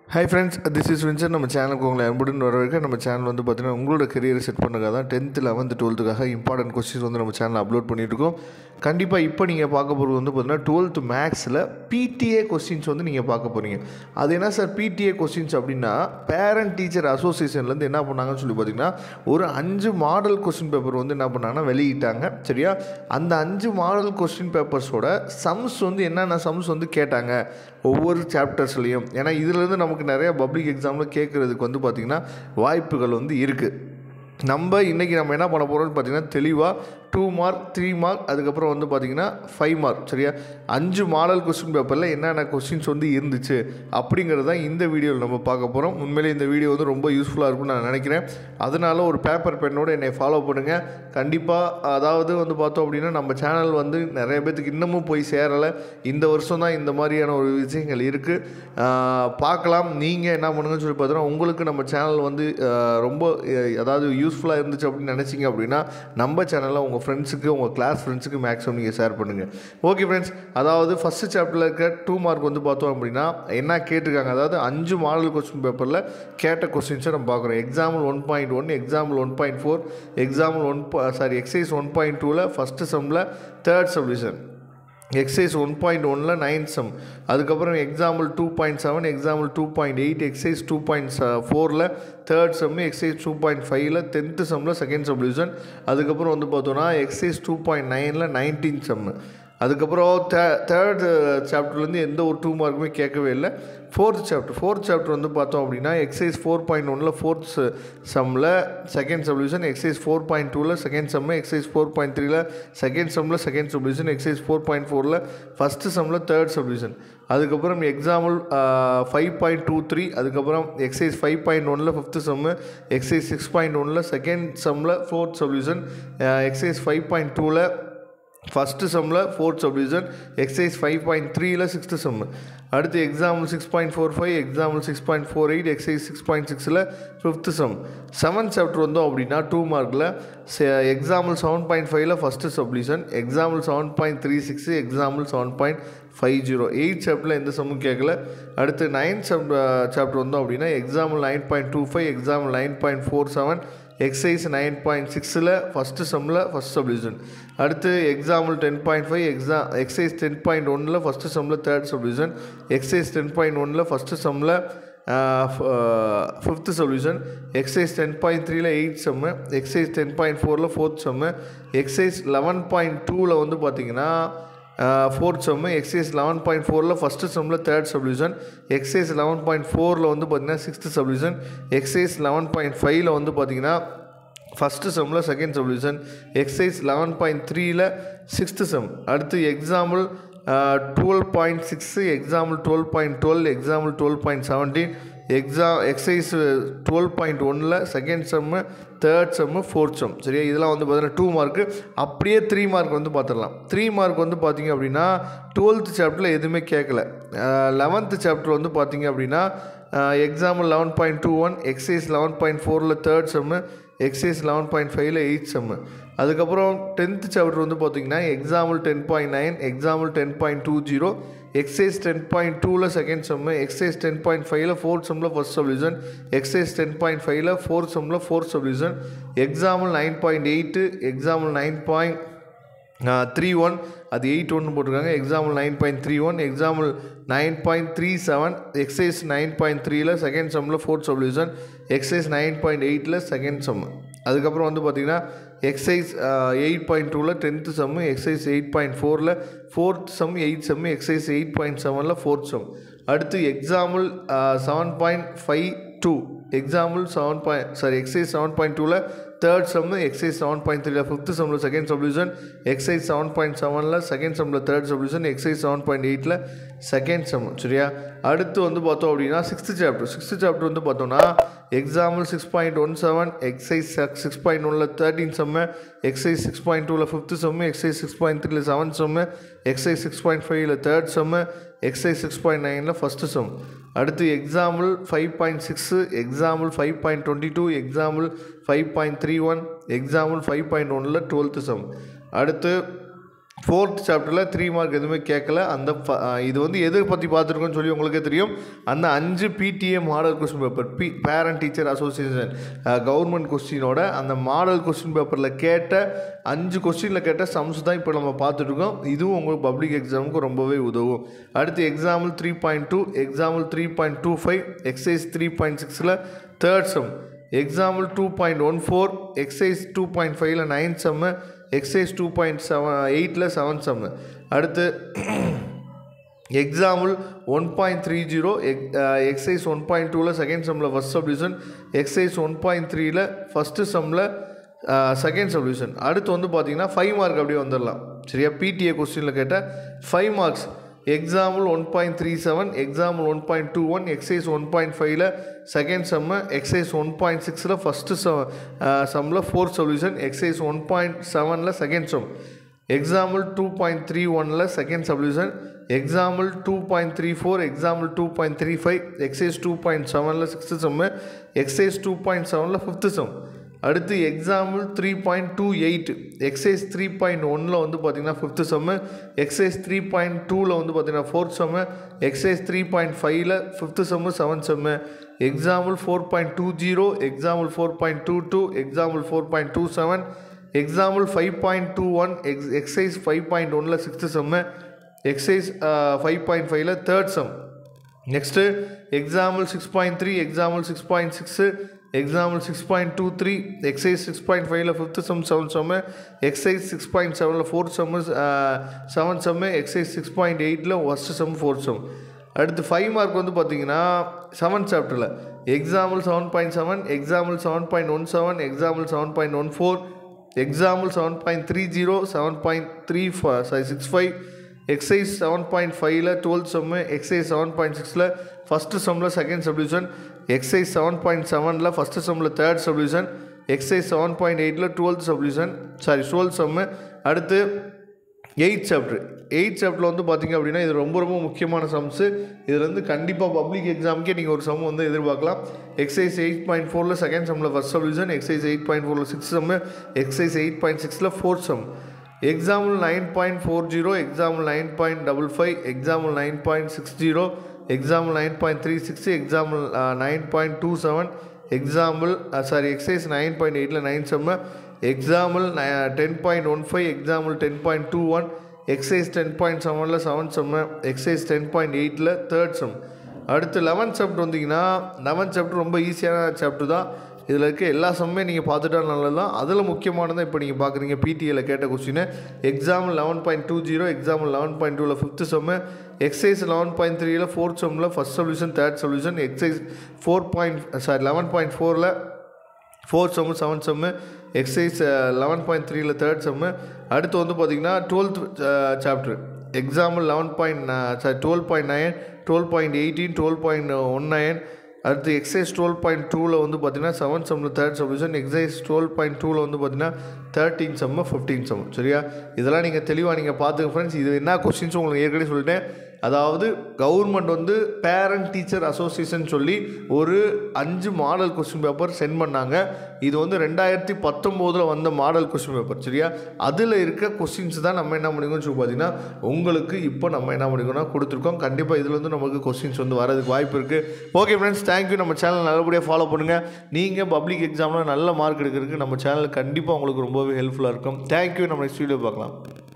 high friends this is Winsor நம்ம சேனலுக்கு உங்களை அன்புடன் வரவேற்க நம்ம சேனல் வந்து பார்த்தீங்கன்னா உங்களோட கரியரை செட் பண்ணுறதுக்காக தான் டென்த்து லெவன்த்து டுவெல்த்துக்காக இம்பார்ட்டன்ட் கொஸ்டின்ஸ் வந்து நம்ம சேனலில் அப்லோட் பண்ணியிருக்கோம் கண்டிப்பாக இப்போ நீங்கள் பார்க்க போகிறது வந்து பார்த்தீங்கன்னா டுவெல்த்து மேக்ஸில் பிடிஏ கொஸ்டின்ஸ் வந்து நீங்கள் பார்க்க போகிறீங்க அது என்ன சார் பிடிஏ கொஸ்டின்ஸ் அப்படின்னா பேரண்ட் டீச்சர் அசோசியேஷன்லேருந்து என்ன பண்ணாங்கன்னு சொல்லி பார்த்தீங்கன்னா ஒரு அஞ்சு மாடல் கொஸ்டின் பேப்பர் வந்து என்ன பண்ணாங்கன்னா வெளியிட்டாங்க சரியா அந்த அஞ்சு மாடல் கொஸ்டின் பேப்பர்ஸோட சம்ஸ் வந்து என்னென்ன சம்ஸ் வந்து கேட்டாங்க ஒவ்வொரு சாப்டர்ஸ்லேயும் ஏன்னா இதுலேருந்து நமக்கு நிறைய பப்ளிக் எக்ஸாமில் கேட்குறதுக்கு வந்து பார்த்திங்கன்னா வாய்ப்புகள் வந்து இருக்குது நம்ம இன்றைக்கி நம்ம என்ன பண்ண போகிறோம்னு பார்த்தீங்கன்னா தெளிவாக டூ மார்க் த்ரீ மார்க் அதுக்கப்புறம் வந்து பார்த்திங்கன்னா ஃபைவ் மார்க் சரியா அஞ்சு மாடல் கொஸ்டின் பேப்பரில் என்னென்ன கொஸ்டின்ஸ் வந்து இருந்துச்சு அப்படிங்கிறது தான் இந்த வீடியோவில் நம்ம பார்க்க போகிறோம் உண்மையிலே இந்த வீடியோ வந்து ரொம்ப யூஸ்ஃபுல்லாக இருக்கும்னு நான் நினைக்கிறேன் அதனால ஒரு பேப்பர் பெண்ணோடு என்னை ஃபாலோ பண்ணுங்கள் கண்டிப்பாக அதாவது வந்து பார்த்தோம் அப்படின்னா நம்ம சேனல் வந்து நிறைய பேத்துக்கு இன்னமும் போய் சேரலை இந்த வருஷம் தான் இந்த மாதிரியான ஒரு விஷயங்கள் இருக்குது பார்க்கலாம் நீங்கள் என்ன பண்ணுங்கன்னு சொல்லி பார்த்தோன்னா உங்களுக்கு நம்ம சேனல் வந்து ஆஹ், ரொம்ப அஹ், அதாவது யூஸ்ஃபுல்லாக இருந்துச்சு அப்படின்னு நினச்சிங்க அப்படின்னா நம்ம சேனலில் உங்கள் ஃப்ரெண்ட்ஸுக்கு உங்கள் கிளாஸ் ஃப்ரெண்ட்ஸுக்கு மேக்ஸிமம் நீங்கள் ஷேர் பண்ணுங்கள் ஓகே ஃப்ரெண்ட்ஸ் அதாவது ஃபஸ்ட்டு சாப்டரில் இருக்க டூ மார்க் வந்து பார்த்தோம் அப்படின்னா என்ன கேட்டிருக்காங்க அதாவது அஞ்சு மாடல் கொஸ்டின் பேப்பரில் கேட்ட கொஸ்டின்ஸை நம்ம பார்க்குறோம் example one point one example one point four example one sorry exercise one point டூவில் ஃபஸ்ட்டு சம்மில் third subdivision exercise one point ஒனில் நைன் சம் அதுக்கப்புறம் example two point seven example two point eight exercise two point ஃபோரில் third sum exercise two point ஃபைவ்ல tenth sum second subdivision அதுக்கப்புறம் வந்து பார்த்தோன்னா exercise two point நைனில் nineteen sum அதுக்கப்புறம் தே தேர்ட் சாப்டர்லேருந்து எந்த ஒரு டூ மார்க்குமே கேட்கவே இல்லை ஃபோர்த் சாப்டர் ஃபோர்த் சாப்டர் வந்து பார்த்தோம் அப்படின்னா எக்ஸைஸ் ஃபோர் பாயிண்ட் ஒனில் ஃபோர்த் சம்மில் second subdivision exercise four point டூவில் second sum exercise four point த்ரீல செகண்ட் சம்மில் second subdivision exercise four point ஃபோரில் ஃபஸ்ட்டு சம்மில் தேர்ட் சப்டிவிஷன் அதுக்கப்புறம் example five point two three அதுக்கப்புறம் எக்ஸைஸ் ஃபைவ் பாயிண்ட் ஒனில் fifth sum exercise six point ஒனில் second சம்மில் fourth subdivision exercise five point டூவில் ஃபஸ்ட்டு சம்மில் fourth subdivision exercise five point த்ரீல சிக்ஸ்த்து சம்மு அடுத்து example six point four five example six point four eight exercise six point சிக்ஸில் fifth sum seventh chapter வந்தோம் அப்படின்னா two மார்க்கில் example seven point ஃபைவ்ல first subdivision example seven point three six example seven point five zero eight சாப்டரில் எந்த சம்மும் கேட்கல அடுத்து ninth sub chapter வந்தோம் அப்படின்னா example nine point two five example nine point four seven exercise nine point சிக்ஸில் first சம்மில் first subdivision அடுத்து example ten point five எக்ஸா எக்ஸைஸ் டென் பாயிண்ட் ஒனில் ஃபஸ்ட்டு சம்மில் third subdivision exercise ten point ஒனில் first சம்மில் fifth solution exercise ten point த்ரீல eight sum exercise ten point ஃபோரில் fourth sum exercise eleven point டூவில் வந்து பார்த்தீங்கன்னா fourth sum exercise eleven point ஃபோரில் first செம்மில் third subdivision exercise eleven point ஃபோரில் வந்து பார்த்தீங்கன்னா sixth subdivision exercise eleven point ஃபைவ்ல வந்து பார்த்தீங்கன்னா ஃபஸ்ட்டு செம்மில் second subdivision exercise eleven point த்ரீல சிக்ஸ்த்து செம் அடுத்து example twelve point six example twelve point twelve example twelve point seventeen எக்ஸா எக்ஸைஸ் டுவெல் பாயிண்ட் ஒனில் second sum third sum fourth sum சரியா இதெல்லாம் வந்து பார்த்தீங்கன்னா டூ மார்க்கு அப்படியே த்ரீ மார்க் வந்து பார்த்துடலாம் த்ரீ மார்க் வந்து பார்த்தீங்க அப்படின்னா டுவெல்த்து சாப்டரில் எதுவுமே கேட்கல லெவன்த்து சாப்டர் வந்து பார்த்தீங்க அப்படின்னா example eleven point two one exercise eleven point ஃபோரில் third sum exercise eleven point ஃபைவ்ல எயிட் செம்மு அதுக்கப்புறம் டென்த்து சாப்டர் வந்து பார்த்தீங்கன்னா example ten point nine example ten point two zero exercise ten point டூவில் second sum exercise ten point ஃபைவ்ல fourth செம்மில் first subdivision exercise ten point ஃபைவ்ல fourth செம்மில் fourth subdivision example nine point eight example nine point three one அது eight ஒன்று போட்டிருக்காங்க example nine point three one example nine point three seven exercise nine point த்ரீல second சம்மில் fourth subdivision exercise nine point எயிட்டில் second sum அதுக்கப்புறம் வந்து பார்த்திங்கன்னா exercise eight point டூவில் tenth sum exercise eight point ஃபோரில் fourth sum eight sum exercise eight point செவனில் fourth sum அடுத்து example seven point five two example seven point sorry exercise seven point டூவில் third sum exercise seven point த்ரீல fifth சம்மில் second subdivision exercise seven point செவனில் second சம்மில் third subdivision exercise seven point எயிட்டில் second sum சரியா அடுத்து வந்து பார்த்தோம் அப்படின்னா சிக்ஸ்த்து சாப்டர் சிக்ஸ்த்து சாப்டர் வந்து பார்த்தோம்னா example six point one seven exercise six point ஒனில் thirteen sum exercise six point டூவில் fifth sum exercise six point த்ரீல seven sum exercise six point ஃபைவ்ல third sum exercise six point நைனில் first sum அடுத்து example five point six example five point twenty two example five point three one example five point ஒனில் twelfth sum அடுத்து fourth சாப்டரில் three mark எதுவுமே கேட்கல அந்த ஃப- அஹ் இது வந்து எதை பற்றி பார்த்துருக்கோன்னு சொல்லி உங்களுக்கே தெரியும் அந்த அஞ்சு PTA model question paper P parent teacher association government கொஸ்டினோட அந்த மாடல் கொஸ்டின் பேப்பரில் கேட்ட அஞ்சு கொஸ்டினில் கேட்ட சம்ஸ் தான் இப்போ நம்ம பார்த்துட்ருக்கோம் இதுவும் உங்களுக்கு பப்ளிக் எக்ஸாமுக்கு ரொம்பவே உதவும் அடுத்து example three point two example three point two five exercise three point சிக்ஸில் third sum example two point one four exercise two point ஃபைவ்ல nine sum exercise two point seven எயிட்டில் செவன் செம்மு அடுத்து example one point three zero எக் exercise one point டூவில் second சம்மில் first subdivision exercise one point த்ரீல first சம்மில் second subdivision அடுத்து வந்து பார்த்தீங்கன்னா ஃபைவ் மார்க் அப்படியே வந்துடலாம் சரியா பிடிஏ கொஸ்டினில் கேட்ட five marks example one point three seven example one point two one exercise one point ஃபைவ்ல second sum exercise one point சிக்ஸில் ஃபஸ்ட்டு சம்மில் fourth solution exercise one point செவனில் second sum example two point three ஒனில் second subdivision example two point three four example two point three five exercise two point செவனில் sixth sum exercise two point செவனில் fifth sum அடுத்து example three point two eight exercise three point ஒனில் வந்து பார்த்தீங்கன்னா fifth sum exercise three point டூவில் வந்து பார்த்தீங்கன்னா fourth sum exercise three point ஃபைவ்ல fifth sum seventh sum example four point two zero example four point two two example four point two seven example five point two one எக்ஸ் exercise five point ஒனில் sixth sum exercise five point ஃபைவ்ல third sum next example six point three example six point six example six point two three exercise six point ஃபைவ்ல fifth sum seven sum exercise six point செவனில் fourth sum seven sum exercise six point எயிட்டில் first sum fourth sum அடுத்து five mark வந்து பார்த்தீங்கன்னா seventh சாப்டரில் example seven point seven example seven point one seven example seven point one four example seven point three zero seven point three sorry six five exercise seven point ஃபைவ்ல twelfth sum exercise seven point சிக்ஸில் first சம்மில் second subdivision exercise seven point செவனில் first சம்மில் third subdivision exercise seven point எயிட்டில் twelfth subdivision sorry twelfth sum அடுத்து eight chapter eight சாப்டரில் வந்து பார்த்தீங்க அப்படின்னா இது ரொம்ப ரொம்ப முக்கியமான சம்ஸு இதில் வந்து கண்டிப்பாக பப்ளிக் எக்ஸாமுக்கே நீங்கள் ஒரு சம் வந்து எதிர்பார்க்கலாம் எக்ஸைஸ் எயிட் பாயிண்ட் ஃபோரில் செகண்ட் சம்மில் first subdivision exercise eight point ஃபோரில் six sum exercise eight point சிக்ஸில் fourth sum example nine point four zero example nine point double five example nine point six zero example nine point three six example nine point two seven example sorry exercise nine point எயிட்டில் nine sum example ten point one five example ten point two one exercise ten point செவனில் seven sum exercise ten point எயிட்டில் third sum அடுத்து eleventh chapter வந்தீங்கன்னா eleventh chapter ரொம்ப ஈஸியான chapter தான் இதில் இருக்க எல்லா சம்மே நீங்கள் பார்த்துட்டா நல்லது தான் அதில் முக்கியமானதை இப்போ நீங்கள் பார்க்குறீங்க பிடிஏல கேட்ட question example eleven point two zero example eleven point டூவில் fifth sum exercise eleven point த்ரீல ஃபோர்த் சம்மில் first solution third solution exercise four point sorry eleven point ஃபோரில் fourth sum seventh sum exercise eleven point த்ரீல third sum அடுத்து வந்து பார்த்திங்கன்னா twelfth chapter example eleven point sorry twelve point nine twelve point eighteen twelve point one nine அடுத்து exercise twelve point டூவில் வந்து பார்த்தீங்கன்னா seven சம்மில் third solution exercise twelve point டூவில் வந்து பார்த்தீங்கன்னா தேர்ட்டீன் செம்மு ஃபிஃப்டீன் செம் சரியா இதெல்லாம் நீங்கள் தெளிவாக நீங்கள் பார்த்துக்க ஃப்ரெண்ட்ஸ் இது என்ன கொஸ்டின்ஸ் உங்களுக்கு ஏற்கனவே சொல்லிட்டேன் அதாவது கவர்மெண்ட் வந்து பேரண்ட் டீச்சர் அசோசியேஷன் சொல்லி ஒரு அஞ்சு மாடல் கொஸ்டின் பேப்பர் சென்ட் பண்ணாங்க இது வந்து ரெண்டாயிரத்தி பத்தொம்போதில் வந்த மாடல் கொஸ்டின் பேப்பர் சரியா அதில் இருக்க கொஸ்டின்ஸ் தான் நம்ம என்ன பண்ணிக்கோன்னு சொல்லி பார்த்தீங்கன்னா உங்களுக்கு இப்போ நம்ம என்ன பண்ணிக்கோன்னா கொடுத்துருக்கோம் கண்டிப்பாக இதில் வந்து நமக்கு கொஸ்டின்ஸ் வந்து வரதுக்கு வாய்ப்பு இருக்குது ஓகே ஃப்ரெண்ட்ஸ் தேங்க்யூ நம்ம சேனல் நல்லபடியாக ஃபாலோ பண்ணுங்கள் நீங்கள் பப்ளிக் எக்ஸாமில் நல்ல மார்க் எடுக்கிறதுக்கு நம்ம சேனல் கண்டிப்பாக உங்களுக்கு ரொம்பவே ஹெல்ப்ஃபுல்லாக இருக்கும் தேங்க்யூ நம்ம நெக்ஸ்ட் வீடியோ பார்க்கலாம்